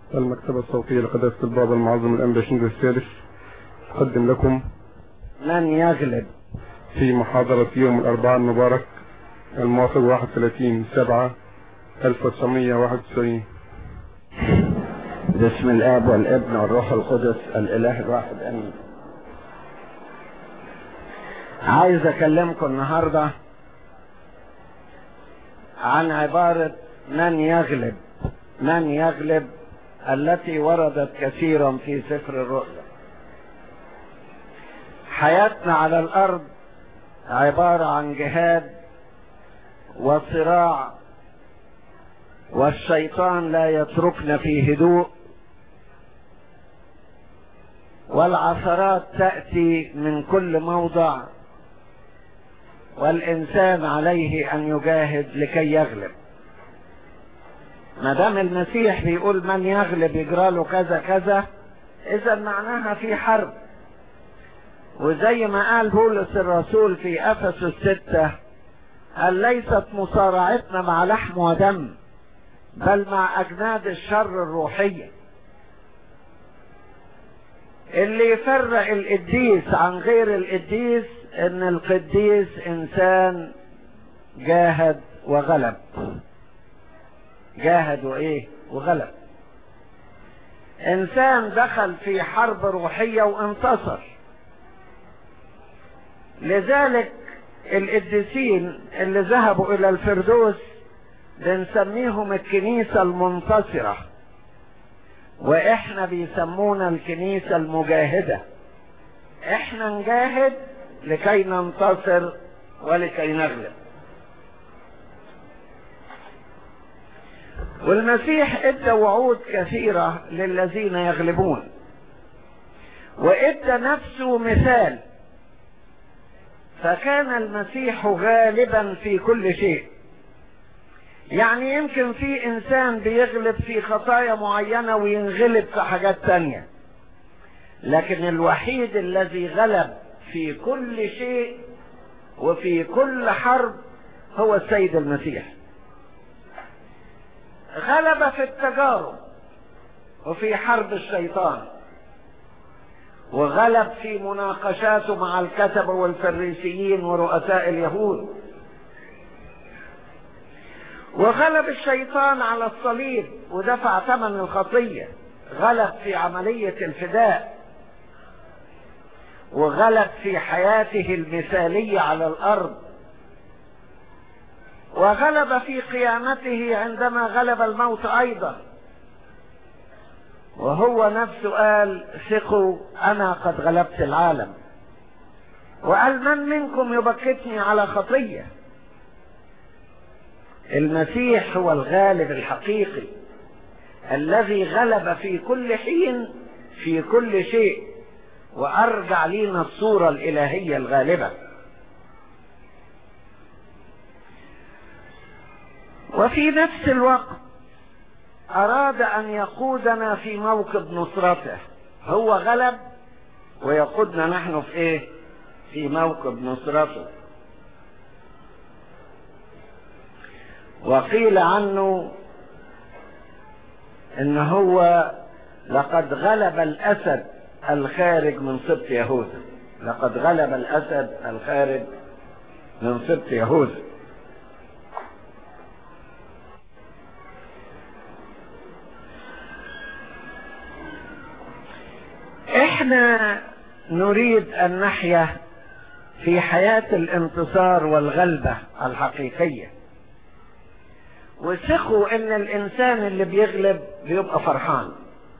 المكتبة الصوتية لقداسة البابا المعظم الأنبا شنود الثالث تقدم لكم من يغلب في محاضرة يوم الأربعاء المبارك الموافق 31 7 1991 باسم الاب والابن والروح القدس الاله الواحد امين عايز اكلمكم النهارده عن عبارة من يغلب من يغلب التي وردت كثيرا في سفر الرؤيا حياتنا على الارض عبارة عن جهاد وصراع والشيطان لا يتركنا في هدوء والعثرات تأتي من كل موضع والإنسان عليه أن يجاهد لكي يغلب ما دام المسيح بيقول من يغلب يجرى له كذا كذا إذا معناها في حرب وزي ما قال بولس الرسول في أفسس الستة قال ليست مصارعتنا مع لحم ودم بل مع أجناد الشر الروحية اللي يفرق القديس عن غير القديس ان القديس انسان جاهد وغلب جاهد وايه وغلب انسان دخل في حرب روحية وانتصر لذلك القديسين اللي ذهبوا الى الفردوس بنسميهم الكنيسة المنتصرة واحنا بيسمونا الكنيسة المجاهدة احنا نجاهد لكي ننتصر ولكي نغلب والمسيح ادى وعود كثيرة للذين يغلبون وادى نفسه مثال فكان المسيح غالبا في كل شيء يعني يمكن في انسان بيغلب في خطايا معينة وينغلب في حاجات تانية لكن الوحيد الذي غلب في كل شيء وفي كل حرب هو السيد المسيح غلب في التجارب وفي حرب الشيطان وغلب في مناقشاته مع الكتبة والفريسيين ورؤساء اليهود وغلب الشيطان على الصليب ودفع ثمن الخطية غلب في عملية الفداء وغلب في حياته المثالية على الأرض وغلب في قيامته عندما غلب الموت أيضا وهو نفسه قال ثقوا أنا قد غلبت العالم وقال من منكم يبكتني على خطيه المسيح هو الغالب الحقيقي الذي غلب في كل حين في كل شيء وارجع لينا الصورة الالهية الغالبة وفي نفس الوقت اراد ان يقودنا في موكب نصرته هو غلب ويقودنا نحن في ايه في موكب نصرته وقيل عنه ان هو لقد غلب الاسد الخارج من سبط يهوذا لقد غلب الاسد الخارج من سبط يهوذا احنا نريد ان نحيا في حياة الانتصار والغلبة الحقيقية وثقوا ان الانسان اللي بيغلب بيبقى فرحان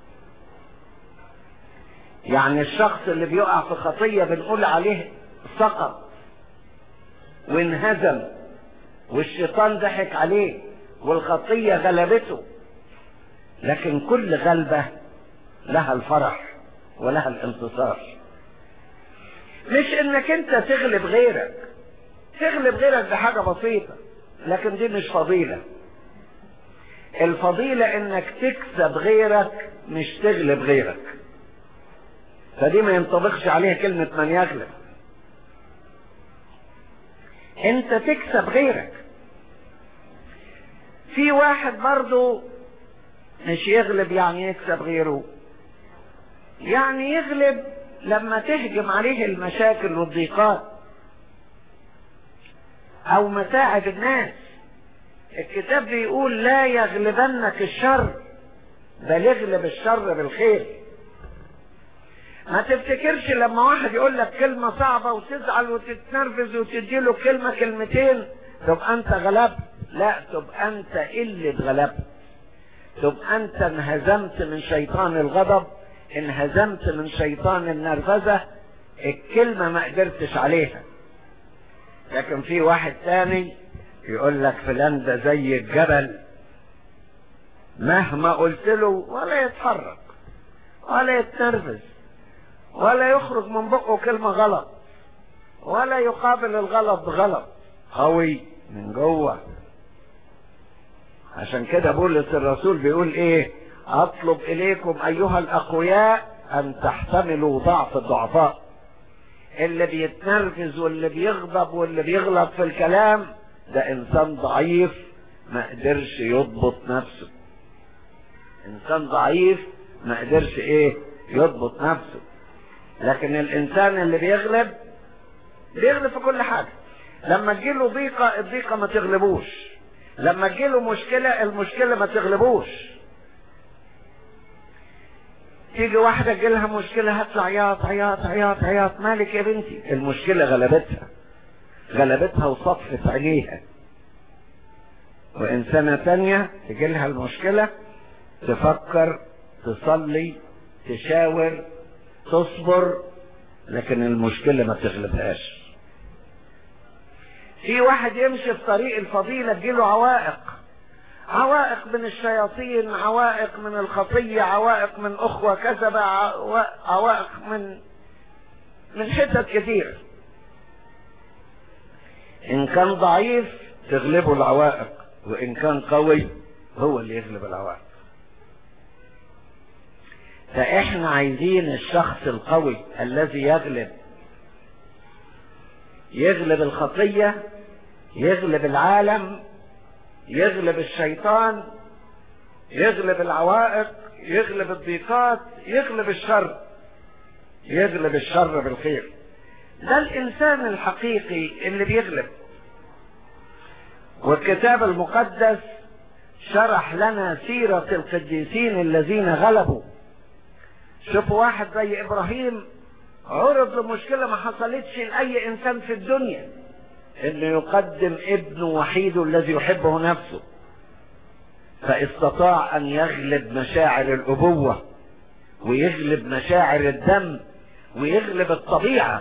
يعني الشخص اللي بيقع في خطية بنقول عليه سقط وانهزم والشيطان ضحك عليه والخطية غلبته لكن كل غلبة لها الفرح ولها الانتصار مش انك انت تغلب غيرك تغلب غيرك دي حاجة بسيطة لكن دي مش فضيلة الفضيلة انك تكسب غيرك مش تغلب غيرك فدي ما ينطبقش عليها كلمة من يغلب انت تكسب غيرك في واحد برضو مش يغلب يعني يكسب غيره يعني يغلب لما تهجم عليه المشاكل والضيقات او متاعب الناس الكتاب بيقول لا يغلبنك الشر بل اغلب الشر بالخير ما تفتكرش لما واحد يقول لك كلمة صعبة وتزعل وتتنرفز وتديله كلمة كلمتين تبقى انت غلبت لا تبقى انت اللي اتغلبت تبقى انت انهزمت من شيطان الغضب انهزمت من شيطان النرفزة الكلمة ما قدرتش عليها لكن في واحد تاني يقول لك فلان ده زي الجبل مهما قلت له ولا يتحرك ولا يتنرفز ولا يخرج من بقه كلمة غلط ولا يقابل الغلط بغلط قوي من جوه عشان كده بولس الرسول بيقول ايه اطلب اليكم ايها الاقوياء ان تحتملوا ضعف الضعفاء اللي بيتنرفز واللي بيغضب واللي بيغلط في الكلام ده انسان ضعيف ما قدرش يضبط نفسه انسان ضعيف ما قدرش ايه يضبط نفسه لكن الانسان اللي بيغلب بيغلب في كل حاجة لما تجيله ضيقة الضيقة ما تغلبوش لما تجيله مشكلة المشكلة ما تغلبوش تيجي واحدة تجيلها مشكلة هتطلع عياط عياط عياط عياط مالك يا بنتي المشكلة غلبتها غلبتها وصفت عينيها وإنسانة تانية تجيلها المشكلة تفكر تصلي تشاور تصبر لكن المشكلة ما تغلبهاش في واحد يمشي في طريق الفضيلة تجيله عوائق عوائق من الشياطين عوائق من الخطية عوائق من أخوة كذبة عوائق من من حتت كتير إن كان ضعيف تغلبه العوائق وإن كان قوي هو اللي يغلب العوائق فإحنا عايزين الشخص القوي الذي يغلب يغلب الخطية يغلب العالم يغلب الشيطان يغلب العوائق يغلب الضيقات يغلب الشر يغلب الشر بالخير ده الإنسان الحقيقي اللي بيغلب والكتاب المقدس شرح لنا سيرة القديسين الذين غلبوا شوفوا واحد زي إبراهيم عرض لمشكلة ما حصلتش لأي إنسان في الدنيا إنه يقدم ابنه وحيده الذي يحبه نفسه فاستطاع أن يغلب مشاعر الأبوة ويغلب مشاعر الدم ويغلب الطبيعة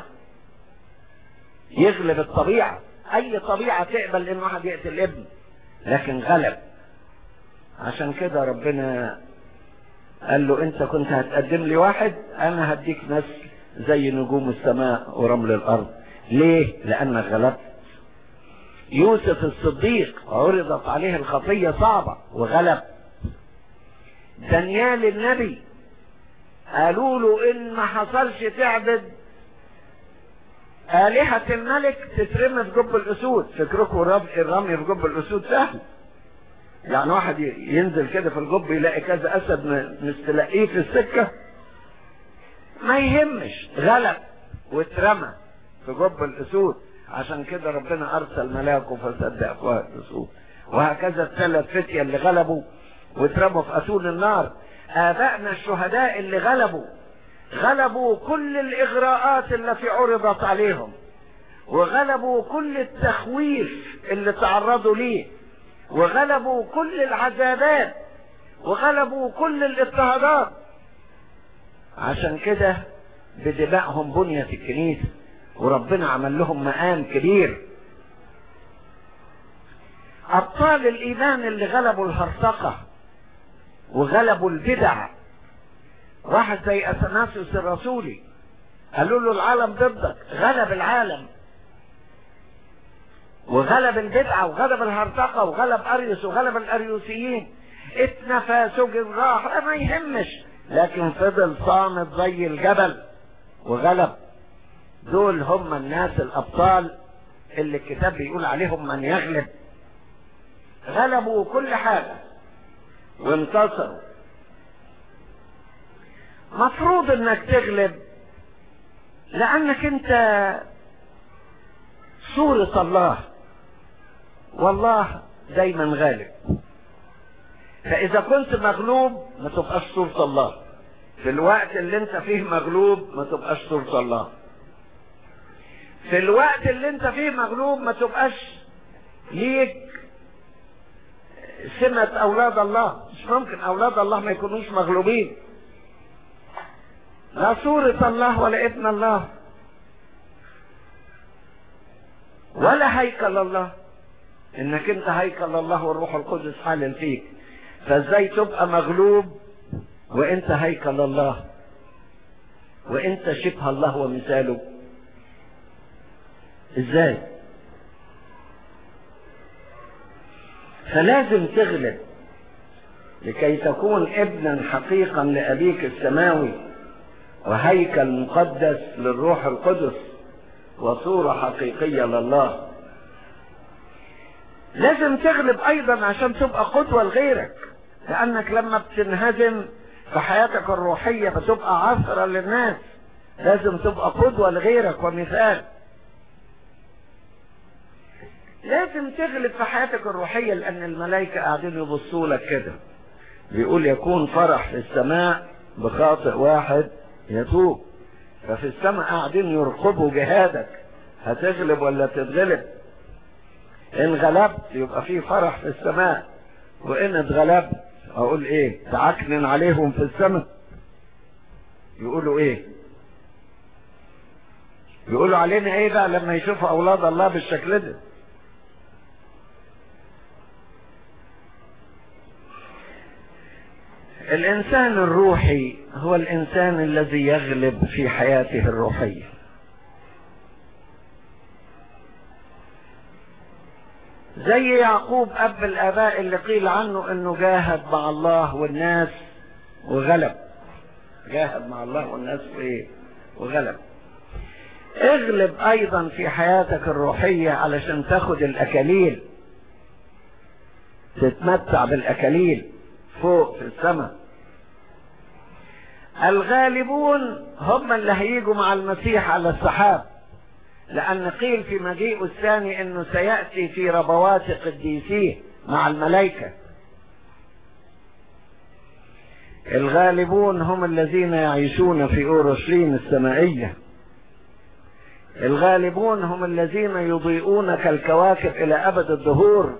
يغلب الطبيعة أي طبيعة تقبل إن واحد يقتل ابن لكن غلب عشان كده ربنا قال له أنت كنت هتقدم لي واحد أنا هديك نسل زي نجوم السماء ورمل الأرض ليه؟ لأنك غلبت يوسف الصديق عرضت عليه الخطية صعبة وغلب دانيال النبي قالوا له إن ما حصلش تعبد آلهة الملك تترمي في جب الأسود فكركم الرمي في جب الأسود سهل يعني واحد ينزل كده في الجب يلاقي كذا أسد مستلاقيه في السكة ما يهمش غلب واترمى في جب الأسود عشان كده ربنا أرسل ملاكه فسد أفواه الأسود وهكذا الثلاث فتية اللي غلبوا واترموا في أسود النار آبائنا الشهداء اللي غلبوا غلبوا كل الإغراءات التي عرضت عليهم وغلبوا كل التخويف اللي تعرضوا ليه وغلبوا كل العذابات وغلبوا كل الاضطهادات عشان كده بدمائهم بنيت الكنيسة وربنا عمل لهم مقام كبير أبطال الإيمان اللي غلبوا الهرطقة وغلبوا البدع واحد زي أثناسيوس الرسولي قالوا له العالم ضدك غلب العالم وغلب البدعة وغلب الهرطقة وغلب أريوس وغلب الأريوسيين اتنفى سجن راح ما يهمش لكن فضل صامت زي الجبل وغلب دول هم الناس الأبطال اللي الكتاب بيقول عليهم من يغلب غلبوا كل حاجة وانتصروا مفروض انك تغلب لانك انت صورة الله والله دايما غالب فاذا كنت مغلوب ما تبقاش صورة الله في الوقت اللي انت فيه مغلوب ما تبقاش صورة الله في الوقت اللي انت فيه مغلوب ما تبقاش ليك سمة اولاد الله مش ممكن اولاد الله ما يكونوش مغلوبين لا صورة الله ولا ابن الله ولا هيكل الله انك انت هيكل الله والروح القدس حالل فيك فازاي تبقى مغلوب وانت هيكل الله وانت شبه الله ومثاله ازاي فلازم تغلب لكي تكون ابنا حقيقا لابيك السماوي وهيكل مقدس للروح القدس وصورة حقيقية لله لازم تغلب ايضا عشان تبقى قدوة لغيرك لانك لما بتنهزم في حياتك الروحية بتبقى عثرة للناس لازم تبقى قدوة لغيرك ومثال لازم تغلب في حياتك الروحية لان الملائكة قاعدين يبصوا لك كده بيقول يكون فرح في السماء بخاطئ واحد يتوب ففي السماء قاعدين يرقبوا جهادك هتغلب ولا تتغلب ان غلبت يبقى في فرح في السماء وان اتغلبت اقول ايه تعكنن عليهم في السماء يقولوا ايه يقولوا علينا ايه بقى لما يشوفوا اولاد الله بالشكل ده الانسان الروحي هو الانسان الذي يغلب في حياته الروحيه زي يعقوب اب الاباء اللي قيل عنه انه جاهد مع الله والناس وغلب جاهد مع الله والناس وايه وغلب اغلب ايضا في حياتك الروحيه علشان تاخد الاكاليل تتمتع بالاكاليل فوق في السماء الغالبون هم اللي هيجوا مع المسيح على السحاب لأن قيل في مجيئه الثاني أنه سيأتي في ربوات قديسيه مع الملائكة الغالبون هم الذين يعيشون في أورشليم السمائية الغالبون هم الذين يضيئون كالكواكب إلى أبد الدهور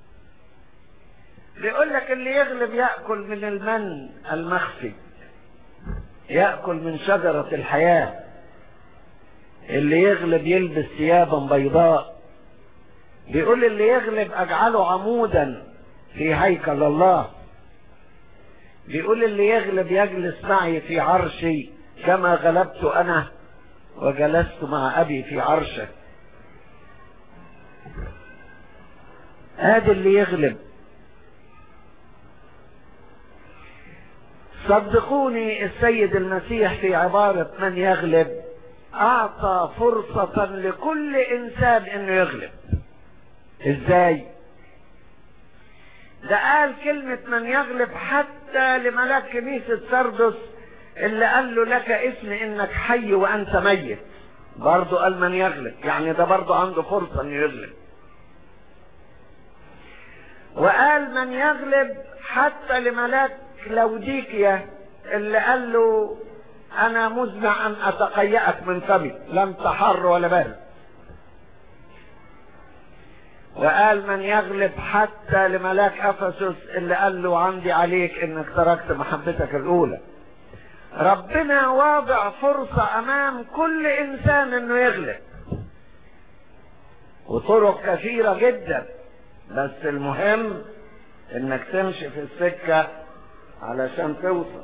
بيقول لك اللي يغلب يأكل من المن المخفي يأكل من شجرة الحياة اللي يغلب يلبس ثيابا بيضاء بيقول اللي يغلب أجعله عمودا في هيكل الله بيقول اللي يغلب يجلس معي في عرشي كما غلبت أنا وجلست مع أبي في عرشه هذا اللي يغلب صدقوني السيد المسيح في عبارة من يغلب أعطى فرصة لكل إنسان إنه يغلب إزاي؟ ده قال كلمة من يغلب حتى لملاك كنيسة سردس اللي قال له لك اسم إنك حي وأنت ميت برضه قال من يغلب يعني ده برضه عنده فرصة إنه يغلب وقال من يغلب حتى لملاك لوديكيا اللي قال له انا مزمع ان اتقيأك من فمي لم تحر ولا بارد وقال من يغلب حتى لملاك افسس اللي قال له عندي عليك انك تركت محبتك الاولى ربنا واضع فرصة امام كل انسان انه يغلب وطرق كثيرة جدا بس المهم انك تمشي في السكة علشان توصل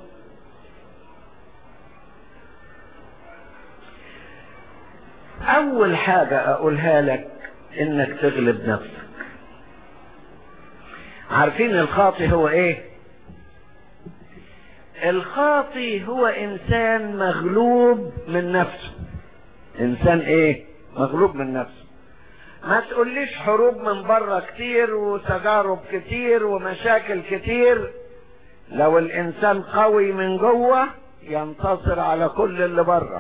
اول حاجة اقولها لك انك تغلب نفسك عارفين الخاطي هو ايه الخاطي هو انسان مغلوب من نفسه انسان ايه مغلوب من نفسه ما تقوليش حروب من بره كتير وتجارب كتير ومشاكل كتير لو الانسان قوي من جوه ينتصر على كل اللي بره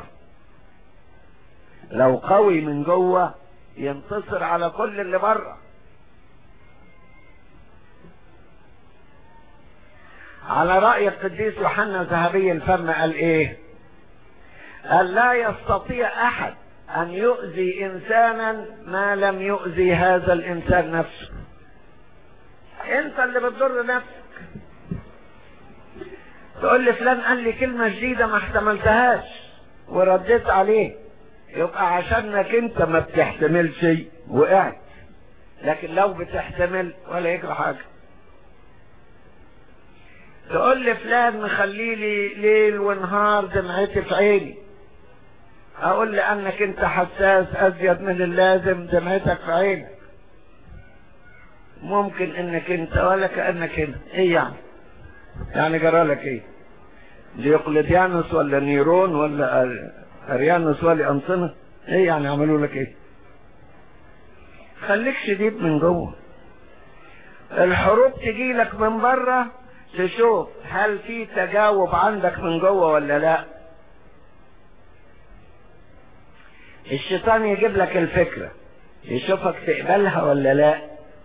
لو قوي من جوه ينتصر على كل اللي بره على رأي القديس يوحنا ذهبي الفم قال ايه قال لا يستطيع احد ان يؤذي انسانا ما لم يؤذي هذا الانسان نفسه انت اللي بتضر نفسك تقول لي فلان قال لي كلمة جديدة ما احتملتهاش ورديت عليه يبقى عشانك انت ما بتحتملش وقعت لكن لو بتحتمل ولا يجرى حاجة تقول لي فلان مخلي لي ليل ونهار دمعتي في عيني اقول لانك انت حساس ازيد من اللازم دمعتك في عينك ممكن انك انت ولا كانك هنا ايه يعني يعني جرالك ايه ديوقليتيانوس ولا نيرون ولا اريانوس ولا انصنة ايه يعني عملوا لك ايه خليك شديد من جوه الحروب تجي لك من بره تشوف هل في تجاوب عندك من جوه ولا لا الشيطان يجيب لك الفكرة يشوفك تقبلها ولا لا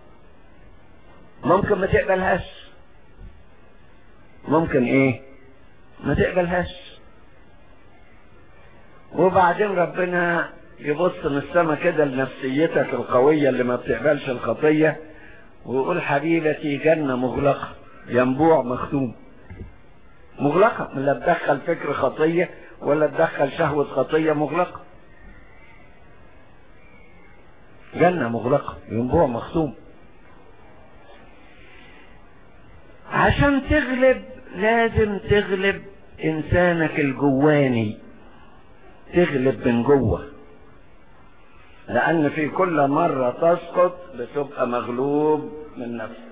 ممكن ما تقبلهاش ممكن ايه ما تقبلهاش وبعدين ربنا يبص من السما كده لنفسيتك القوية اللي ما بتقبلش الخطية ويقول حبيبتي جنة مغلقة ينبوع مختوم مغلقة لا تدخل فكر خطية ولا تدخل شهوة خطية مغلقة جنة مغلقة ينبوع مختوم عشان تغلب لازم تغلب انسانك الجواني تغلب من جوه لان في كل مرة تسقط بتبقى مغلوب من نفسك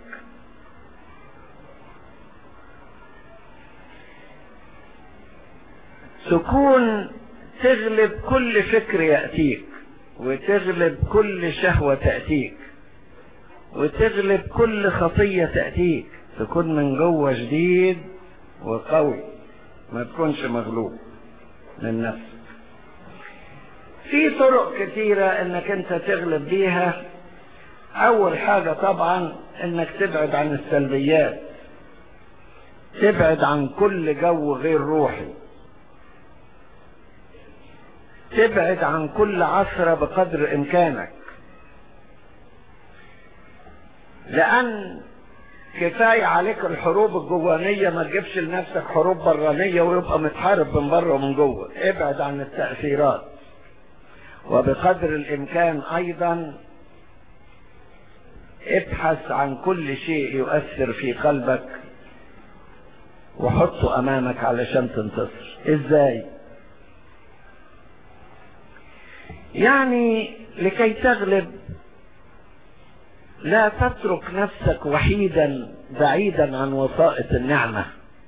تكون تغلب كل فكر يأتيك وتغلب كل شهوة تأتيك وتغلب كل خطية تأتيك تكون من جوه جديد وقوي ما تكونش مغلوب من نفسك في طرق كثيرة انك انت تغلب بيها اول حاجة طبعا انك تبعد عن السلبيات تبعد عن كل جو غير روحي تبعد عن كل عثرة بقدر امكانك لان كفاية عليك الحروب الجوانية ما تجيبش لنفسك حروب برانية ويبقى متحارب من بره ومن جوه ابعد عن التأثيرات وبقدر الامكان ايضا ابحث عن كل شيء يؤثر في قلبك وحطه امامك علشان تنتصر ازاي يعني لكي تغلب لا تترك نفسك وحيدا بعيدا عن وسائط النعمة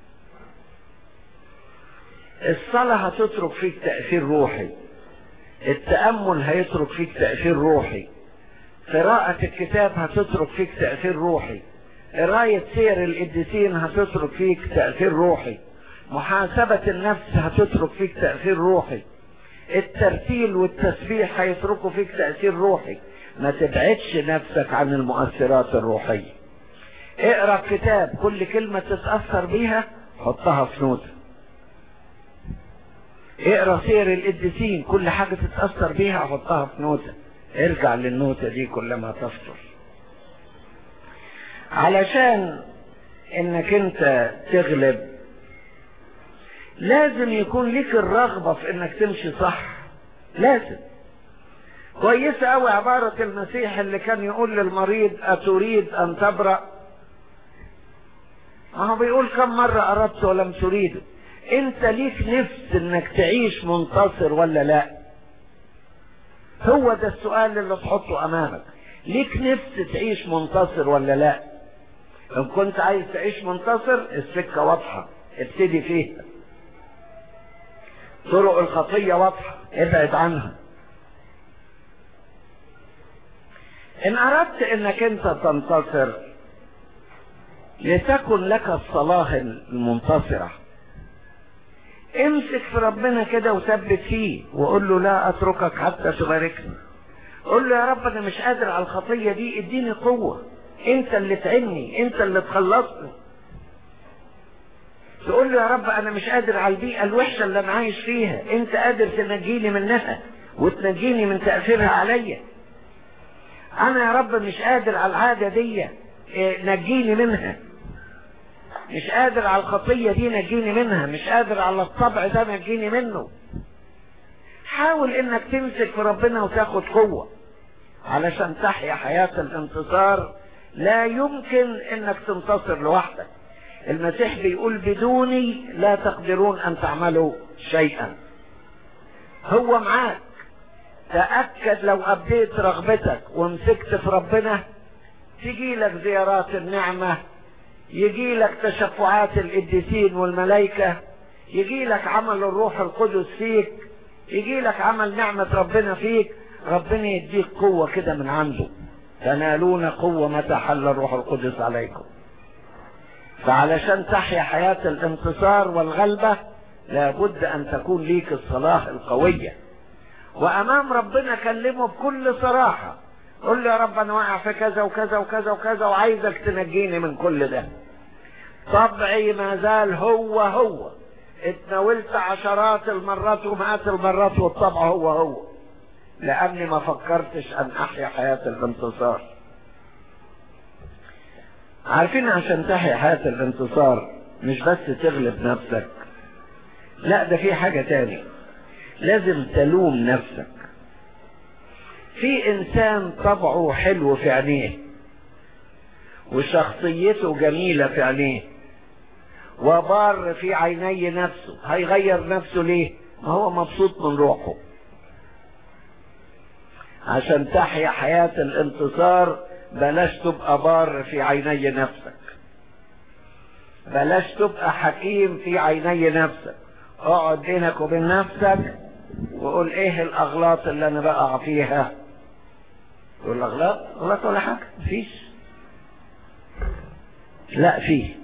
الصلاة هتترك فيك تأثير روحي التأمل هيترك فيك تأثير روحي قراءة الكتاب هتترك فيك تأثير روحي قراية سير القديسين هتترك فيك تأثير روحي محاسبة النفس هتترك فيك تأثير روحي الترتيل والتسبيح هيتركوا فيك تأثير روحي ما تبعدش نفسك عن المؤثرات الروحية اقرا كتاب كل كلمة تتأثر بيها حطها في نوتة اقرا سير القديسين كل حاجة تتأثر بيها حطها في نوتة ارجع للنوتة دي كلما تفطر علشان انك انت تغلب لازم يكون ليك الرغبة في انك تمشي صح لازم كويسة قوي عبارة المسيح اللي كان يقول للمريض أتريد أن تبرأ ما هو بيقول كم مرة أردت ولم تريد أنت ليك نفس إنك تعيش منتصر ولا لا هو ده السؤال اللي تحطه أمامك ليك نفس تعيش منتصر ولا لا إن كنت عايز تعيش منتصر السكة واضحة ابتدي فيها طرق الخطية واضحة ابعد عنها ان اردت انك انت تنتصر لتكن لك الصلاة المنتصرة امسك في ربنا كده وثبت فيه وقول له لا اتركك حتى تباركني قول له يا رب انا مش قادر على الخطية دي اديني قوة انت اللي تعني انت اللي تخلصني تقول له يا رب انا مش قادر على البيئة الوحشة اللي انا عايش فيها انت قادر تنجيني منها وتنجيني من تأثيرها عليا انا يا رب مش قادر على العادة دي إيه، نجيني منها مش قادر على الخطية دي نجيني منها مش قادر على الطبع ده نجيني منه حاول انك تمسك في ربنا وتاخد قوة علشان تحيا حياة الانتصار لا يمكن انك تنتصر لوحدك المسيح بيقول بدوني لا تقدرون ان تعملوا شيئا هو معاك تأكد لو أبديت رغبتك ومسكت في ربنا تجي لك زيارات النعمة يجي لك تشفعات القديسين والملائكة يجي لك عمل الروح القدس فيك يجي لك عمل نعمة ربنا فيك ربنا يديك قوة كده من عنده تنالون قوة متى حل الروح القدس عليكم فعلشان تحيا حياة الانتصار والغلبة لابد ان تكون ليك الصلاة القوية وامام ربنا كلمه بكل صراحة قل له يا رب انا واقع في كذا وكذا وكذا وكذا وعايزك تنجيني من كل ده طبعي ما زال هو هو اتناولت عشرات المرات ومئات المرات والطبع هو هو لاني ما فكرتش ان احيا حياة الانتصار عارفين عشان تحيا حياة الانتصار مش بس تغلب نفسك لا ده في حاجة تاني لازم تلوم نفسك في انسان طبعه حلو في عينيه وشخصيته جميلة في عينيه وبار في عيني نفسه هيغير نفسه ليه ما هو مبسوط من روحه عشان تحيا حياة الانتصار بلاش تبقى بار في عيني نفسك بلاش تبقى حكيم في عيني نفسك اقعد بينك وبين نفسك وقول ايه الاغلاط اللي انا بقع فيها تقول اغلاط اغلاط ولا حاجه مفيش لا فيه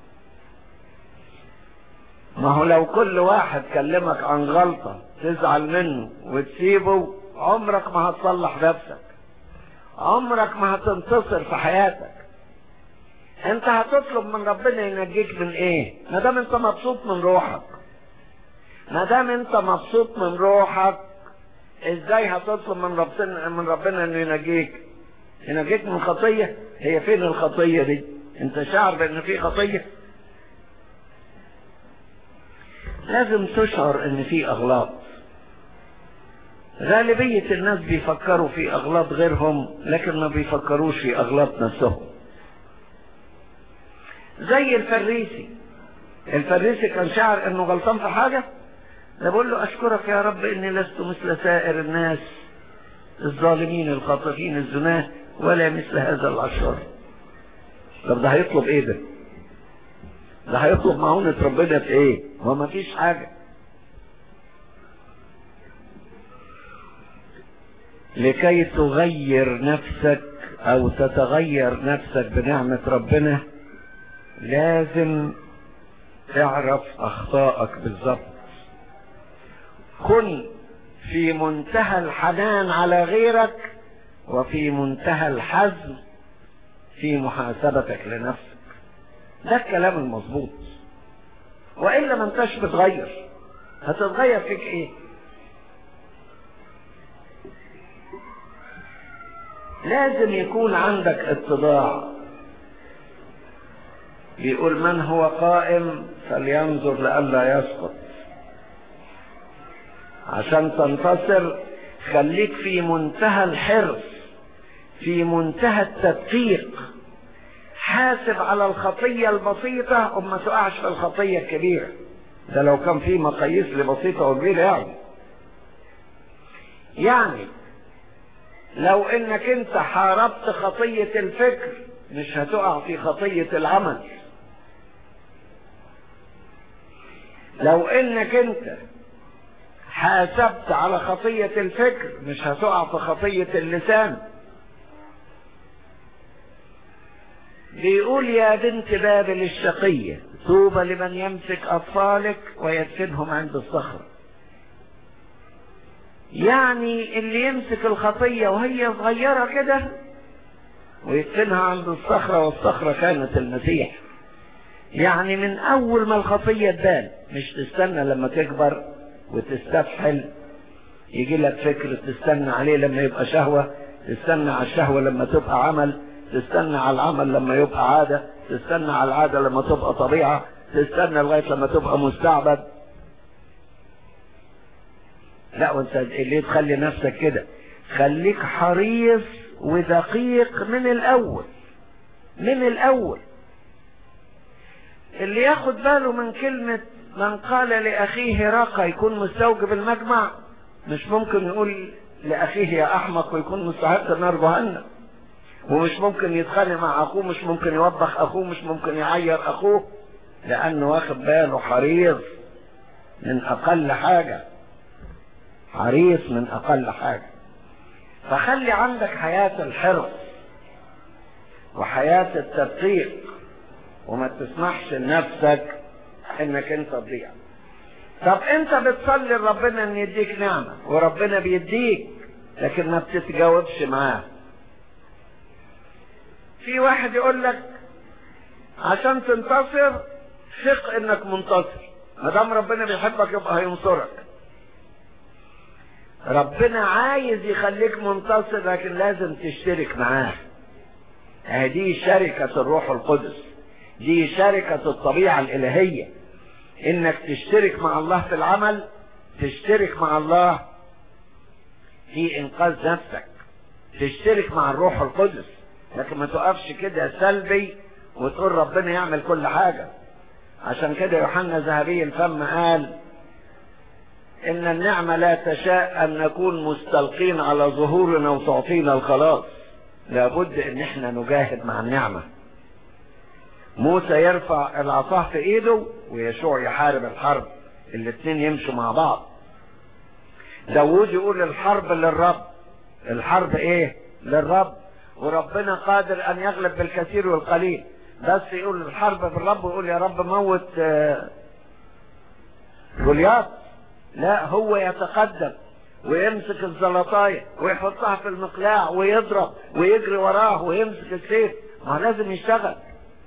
ما هو لو كل واحد كلمك عن غلطة تزعل منه وتسيبه عمرك ما هتصلح نفسك عمرك ما هتنتصر في حياتك انت هتطلب من ربنا ينجيك من ايه ما دام انت مبسوط من روحك ما دام انت مبسوط من روحك ازاي هتطلب من ربنا من ربنا انه ينجيك ينجيك من خطيه هي فين الخطيه دي انت شعر بان في خطيه لازم تشعر ان في اغلاط غالبية الناس بيفكروا في اغلاط غيرهم لكن ما بيفكروش في اغلاط نفسهم زي الفريسي الفريسي كان شعر انه غلطان في حاجة ده بقول له اشكرك يا رب اني لست مثل سائر الناس الظالمين الخاطفين الزناه ولا مثل هذا العشار طب ده هيطلب ايه ده ده هيطلب معونة ربنا في ايه هو ما فيش حاجة لكي تغير نفسك او تتغير نفسك بنعمة ربنا لازم تعرف اخطائك بالظبط كن في منتهى الحنان على غيرك وفي منتهى الحزم في محاسبتك لنفسك ده الكلام المظبوط والا ما انتش بتغير هتتغير فيك ايه لازم يكون عندك اتضاع بيقول من هو قائم فلينظر لئلا يسقط عشان تنتصر خليك في منتهى الحرص في منتهى التدقيق حاسب على الخطية البسيطة وما تقعش في الخطية الكبيرة ده لو كان في مقاييس لبسيطة وكبيرة يعني يعني لو انك انت حاربت خطية الفكر مش هتقع في خطية العمل لو انك انت حاسبت على خطية الفكر مش هتقع في خطية اللسان بيقول يا بنت بابل الشقية طوبى لمن يمسك أطفالك ويدفنهم عند الصخرة يعني اللي يمسك الخطية وهي صغيرة كده ويدفنها عند الصخرة والصخرة كانت المسيح يعني من أول ما الخطية تبان مش تستنى لما تكبر وتستفحل يجي لك فكر تستنى عليه لما يبقى شهوة تستنى على الشهوة لما تبقى عمل تستنى على العمل لما يبقى عادة تستنى على العادة لما تبقى طبيعة تستنى لغاية لما تبقى مستعبد لا وانت ليه تخلي نفسك كده خليك حريص ودقيق من الاول من الاول اللي ياخد باله من كلمة من قال لأخيه رقى يكون مستوجب المجمع مش ممكن يقول لأخيه يا أحمق ويكون مستحق نار جهنم ومش ممكن يتخانق مع أخوه مش ممكن يوبخ أخوه مش ممكن يعير أخوه لأنه واخد باله حريص من أقل حاجة حريص من أقل حاجة فخلي عندك حياة الحرص وحياة التدقيق وما تسمحش لنفسك انك انت تضيع طب انت بتصلي لربنا ان يديك نعمة وربنا بيديك لكن ما بتتجاوبش معاه في واحد يقول لك عشان تنتصر ثق انك منتصر ما دام ربنا بيحبك يبقى هينصرك ربنا عايز يخليك منتصر لكن لازم تشترك معاه هذه شركة الروح القدس دي شركة الطبيعة الإلهية إنك تشترك مع الله في العمل تشترك مع الله في إنقاذ نفسك تشترك مع الروح القدس لكن ما تقفش كده سلبي وتقول ربنا يعمل كل حاجة عشان كده يوحنا ذهبي الفم قال إن النعمة لا تشاء أن نكون مستلقين على ظهورنا وتعطينا الخلاص لابد إن احنا نجاهد مع النعمة موسى يرفع العصا في ايده ويشوع يحارب الحرب الاثنين يمشوا مع بعض داوود يقول الحرب للرب الحرب ايه للرب وربنا قادر ان يغلب بالكثير والقليل بس يقول الحرب بالرب ويقول يا رب موت جولياط لا هو يتقدم ويمسك الزلطاية ويحطها في المقلاع ويضرب ويجري وراه ويمسك السيف ما لازم يشتغل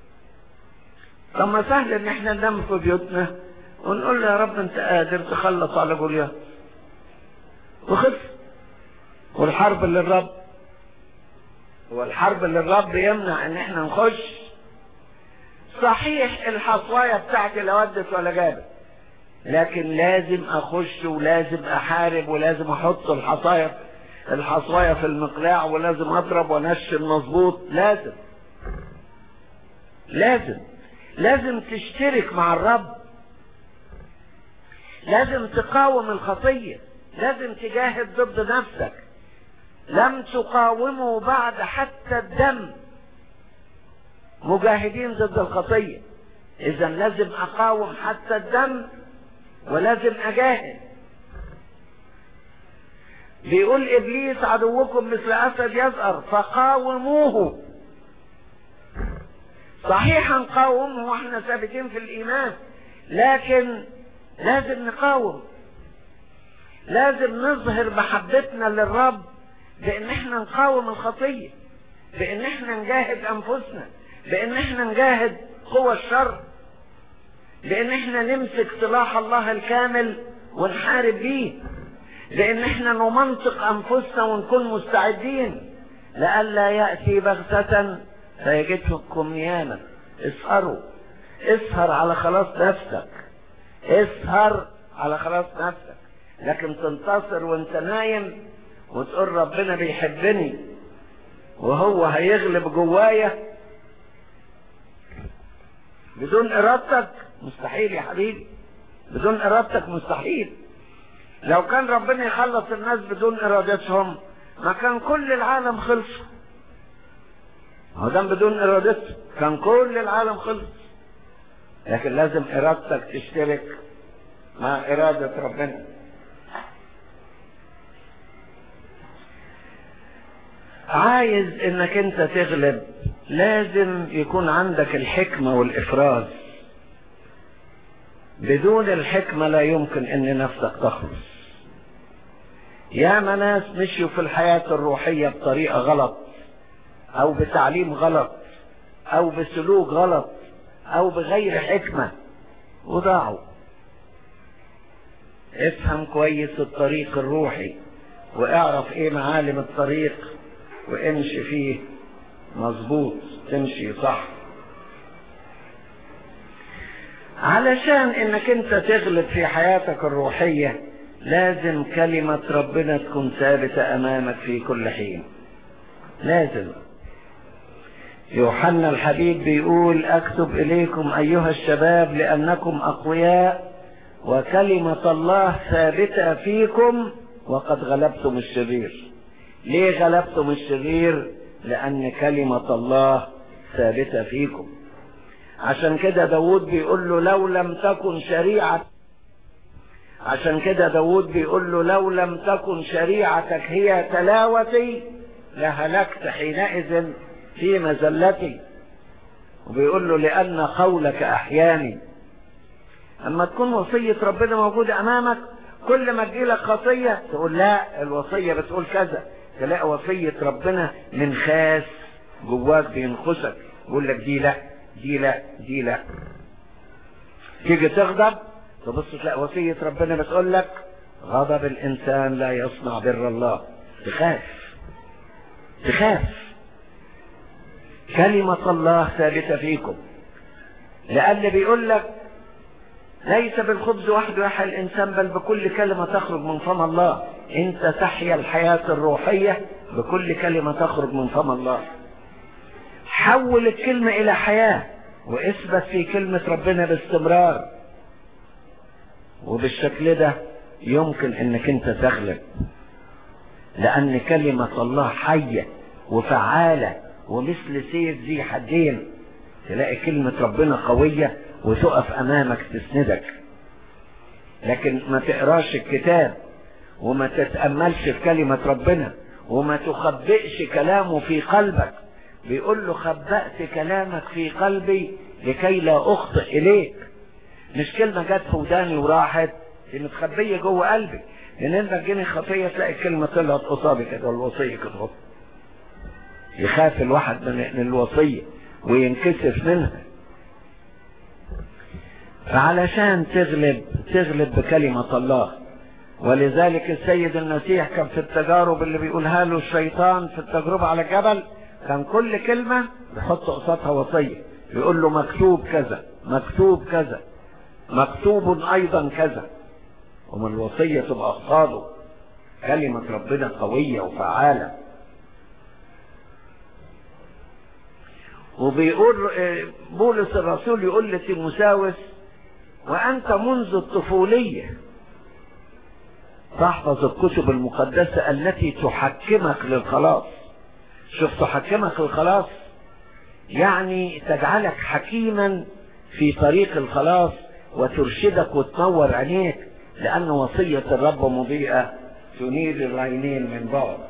طب ما سهل ان احنا ننام في بيوتنا ونقول له يا رب انت قادر تخلص على جولياث وخف والحرب للرب والحرب للرب يمنع ان احنا نخش صحيح الحصواية بتاعتي لا ودت ولا جابت لكن لازم اخش ولازم احارب ولازم احط الحصاية الحصواية في المقلاع ولازم اضرب وانشن مظبوط لازم لازم لازم تشترك مع الرب لازم تقاوم الخطية لازم تجاهد ضد نفسك لم تقاوموا بعد حتى الدم مجاهدين ضد الخطية اذا لازم اقاوم حتى الدم ولازم اجاهد بيقول ابليس عدوكم مثل اسد يزأر فقاوموه صحيح نقاومه واحنا ثابتين في الايمان لكن لازم نقاوم لازم نظهر محبتنا للرب بان احنا نقاوم الخطية بان احنا نجاهد انفسنا بان احنا نجاهد قوى الشر بان احنا نمسك سلاح الله الكامل ونحارب بيه بان احنا نمنطق انفسنا ونكون مستعدين لئلا يأتي بغتة فيجدكم نياما اسهروا اسهر على خلاص نفسك اسهر على خلاص نفسك لكن تنتصر وانت نايم وتقول ربنا بيحبني وهو هيغلب جوايا بدون ارادتك مستحيل يا حبيبي بدون ارادتك مستحيل لو كان ربنا يخلص الناس بدون ارادتهم ما كان كل العالم خلص هو ده بدون ارادته كان كل العالم خلص لكن لازم ارادتك تشترك مع ارادة ربنا عايز انك انت تغلب لازم يكون عندك الحكمة والإفراز بدون الحكمة لا يمكن ان نفسك تخلص يا ناس مشيوا في الحياة الروحية بطريقة غلط او بتعليم غلط او بسلوك غلط او بغير حكمة وضاعوا افهم كويس الطريق الروحي واعرف ايه معالم الطريق وامشي فيه مظبوط تمشي صح علشان انك انت تغلب في حياتك الروحية لازم كلمة ربنا تكون ثابتة امامك في كل حين لازم يوحنا الحبيب بيقول اكتب اليكم ايها الشباب لانكم اقوياء وكلمة الله ثابتة فيكم وقد غلبتم الشرير ليه غلبتم الشرير لان كلمة الله ثابتة فيكم عشان كده داود بيقول له لو لم تكن شريعة عشان كده داود بيقول له لو لم تكن شريعتك هي تلاوتي لهلكت حينئذ في مزلتي وبيقول له لأن قولك أحياني أما تكون وصية ربنا موجودة أمامك كل ما تجيلك خطية تقول لا الوصية بتقول كذا تلاقي وصية ربنا من خاس جواك بينخسك يقول لك دي لا دي لا دي لا تيجي تغضب تبص تلاقي وصية ربنا بتقول لك غضب الإنسان لا يصنع بر الله تخاف تخاف كلمة الله ثابتة فيكم لأن بيقول لك ليس بالخبز وحده يحيى الإنسان بل بكل كلمة تخرج من فم الله أنت تحيا الحياة الروحية بكل كلمة تخرج من فم الله حول الكلمة إلى حياة واثبت في كلمة ربنا باستمرار وبالشكل ده يمكن انك انت تغلب لان كلمة الله حية وفعالة ومثل سيف ذي حدين تلاقي كلمة ربنا قوية وتقف امامك تسندك لكن ما تقراش الكتاب وما تتأملش في كلمة ربنا وما تخبئش كلامه في قلبك بيقول له خبأت كلامك في قلبي لكي لا أخطئ إليك مش كلمة جت في وداني وراحت دي متخبية جوه قلبي لأن أنت تجيني خطية تلاقي الكلمة طلعت قصادي كده والوصية كده يخاف الواحد من الوصية وينكسف منها فعلشان تغلب تغلب بكلمة الله ولذلك السيد المسيح كان في التجارب اللي بيقولها له الشيطان في التجربة على الجبل كان كل كلمة يحط قصادها وصية يقول له مكتوب كذا مكتوب كذا مكتوب أيضا كذا ومن الوصية تبقى قصاده كلمة ربنا قوية وفعالة وبيقول بولس الرسول يقول لتيموساوس وأنت منذ الطفولية تحفظ الكتب المقدسة التي تحكمك للخلاص شوف تحكمك للخلاص يعني تجعلك حكيما في طريق الخلاص وترشدك وتنور عينيك لأن وصية الرب مضيئة تنير العينين من بعد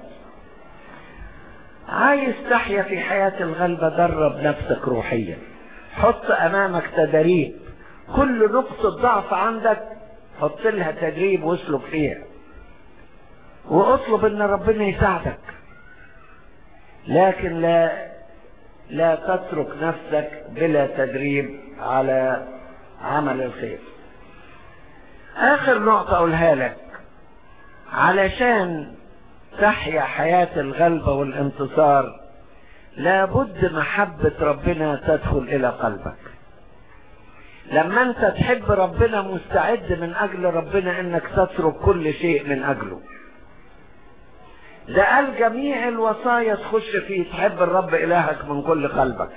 عايز تحيا في حياة الغلبة درب نفسك روحيا حط أمامك تدريب كل نقطة ضعف عندك حط لها تدريب واسلك فيها واطلب ان ربنا يساعدك لكن لا لا تترك نفسك بلا تدريب على عمل الخير اخر نقطة اقولها لك علشان تحيا حياة الغلبة والانتصار لابد محبة ربنا تدخل الى قلبك لما انت تحب ربنا مستعد من اجل ربنا انك تترك كل شيء من اجله ده قال جميع الوصايا تخش فيه تحب الرب إلهك من كل قلبك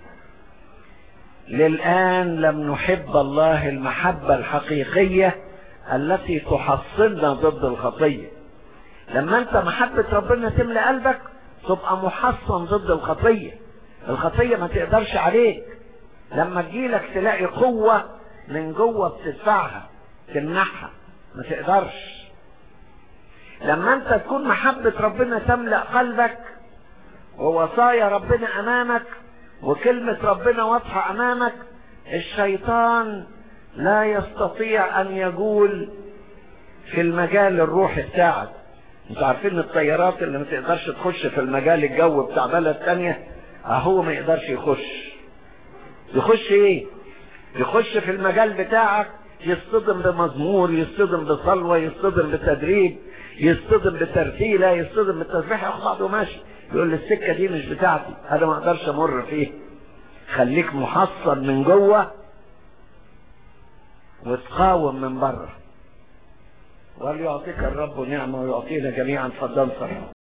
للآن لم نحب الله المحبة الحقيقية التي تحصلنا ضد الخطية لما انت محبة ربنا تملى قلبك تبقى محصن ضد الخطية الخطية ما تقدرش عليك لما تجيلك تلاقي قوة من جوه بتدفعها تمنعها ما تقدرش لما انت تكون محبة ربنا تملأ قلبك ووصايا ربنا امامك وكلمة ربنا واضحة امامك الشيطان لا يستطيع ان يقول في المجال الروحي بتاعك انتوا عارفين الطيارات اللي ما تقدرش تخش في المجال الجو بتاع بلد تانية اهو ما يقدرش يخش يخش ايه يخش في المجال بتاعك يصطدم بمزمور يصطدم بصلوة يصطدم بتدريب يصطدم بترتيلة يصطدم بالتسبيح ياخد بعضه ماشي يقول لي السكة دي مش بتاعتي انا ما اقدرش امر فيه خليك محصن من جوه وتقاوم من بره وليعطيك الرب نعمة ويعطينا جميعا فضل صلاة